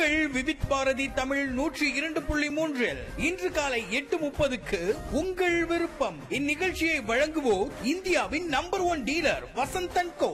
உங்கள் விவித் பாரதி தமிழ் நூற்றி இரண்டு புள்ளி மூன்றில் இன்று காலை எட்டு முப்பதுக்கு உங்கள் விருப்பம் இந்நிகழ்ச்சியை வழங்குவோர் இந்தியாவின் number one dealer Vasanthan Co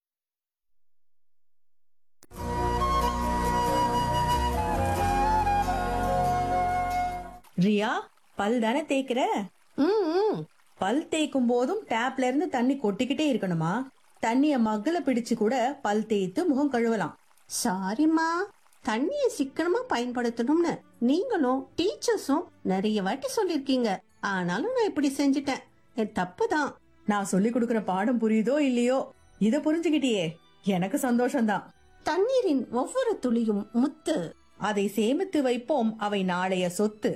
ரியா பல் தானே தேய்க்கிற ம் பல் தேய்க்கும் போதும் டேப்ல இருந்து தண்ணி கொட்டிக்கிட்டே இருக்கணுமா தண்ணிய மகள பிடிச்சு கூட பல் தேய்த்து முகம் கழுவலாம் சாரிம்மா தண்ணியை சிக்கனமா பயன்படுத்தணும்னு நீங்களும் டீச்சர்ஸும் நிறைய வாட்டி சொல்லிருக்கீங்க ஆனாலும் நான் இப்படி செஞ்சிட்டேன் என் தப்பு தான் நான் சொல்லி கொடுக்கிற பாடம் புரியுதோ இல்லையோ இத புரிஞ்சுக்கிட்டியே எனக்கு சந்தோஷம்தான் தண்ணீரின் ஒவ்வொரு துளியும் முத்து அதை சேமித்து வைப்போம் அவை நாளைய சொத்து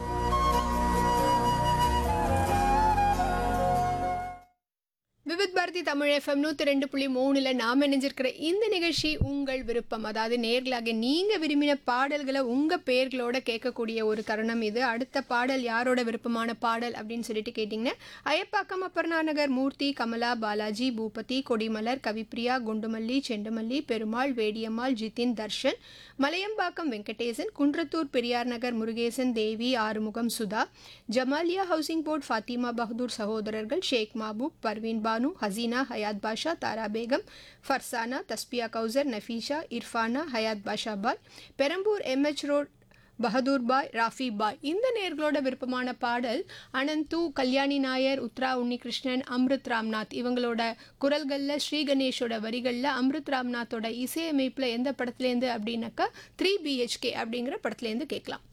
விவித் பாரதி தமிழ் எஃப்எம் நூற்றி ரெண்டு புள்ளி மூணில் நாம் இணைஞ்சிருக்கிற இந்த நிகழ்ச்சி உங்கள் விருப்பம் அதாவது நேர்களாக நீங்கள் விரும்பின பாடல்களை உங்கள் பேர்களோட கேட்கக்கூடிய ஒரு தருணம் இது அடுத்த பாடல் யாரோட விருப்பமான பாடல் அப்படின்னு சொல்லிட்டு கேட்டிங்கன்னா அயப்பாக்கம் அப்பர்ணா நகர் மூர்த்தி கமலா பாலாஜி பூபதி கொடிமலர் கவிப்ரியா குண்டுமல்லி செண்டுமல்லி பெருமாள் வேடியம்மாள் ஜிதின் தர்ஷன் மலையம்பாக்கம் வெங்கடேசன் குன்றத்தூர் பெரியார் நகர் முருகேசன் தேவி ஆறுமுகம் சுதா ஜமாலியா ஹவுசிங் போர்ட் ஃபாத்திமா பகதூர் சகோதரர்கள் ஷேக் மாபூப் பர்வீன் பானு ஹசீனா ஹயாத் பாஷா தாரா பேகம் ஃபர்சானா தஸ்பியா கௌசர் நஃபீஷா இர்ஃபானா ஹயாத் பாஷா பாய் பெரம்பூர் எம்ஹெச் ரோட் பகதூர் பாய் ராஃபி பாய் இந்த நேர்களோட விருப்பமான பாடல் அனந்து கல்யாணி நாயர் உத்ரா உன்னிகிருஷ்ணன் அம்ருத் ராம்நாத் இவங்களோட குரல்களில் ஸ்ரீ கணேஷோட வரிகளில் அம்ருத் ராம்நாத்தோட இசையமைப்பில் எந்த படத்துலேருந்து அப்படின்னாக்கா த்ரீ பிஹெச்கே அப்படிங்கிற படத்துலேருந்து கேட்கலாம்